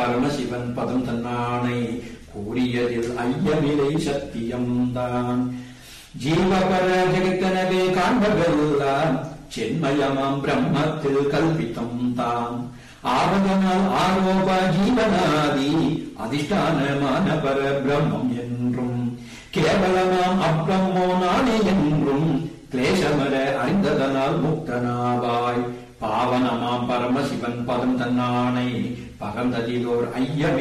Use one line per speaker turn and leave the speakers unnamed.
பரமசிவன் பதம் தன்னானை கூறியதில் ஐயமிலை சத்தியம்தான் ஜீவபர ஜெகத்தனவே காண்பதெல்லாம் சென்மயமாம் பிரம்மத்தில் கல்பித்தம் தான் ஆவதனால் ஆரோப ஜீவனாதி அதிஷ்டானமான பர பிரம்மம் என்றும் கேவலமாம் அப்பிரம்மோ நானே என்றும் கிளேசமர அறிந்ததனால் முக்தனாவாய் பாவனமாம் பரமசிவன் பதம் தன்னானை பகந்ததிலோர் ஐயமே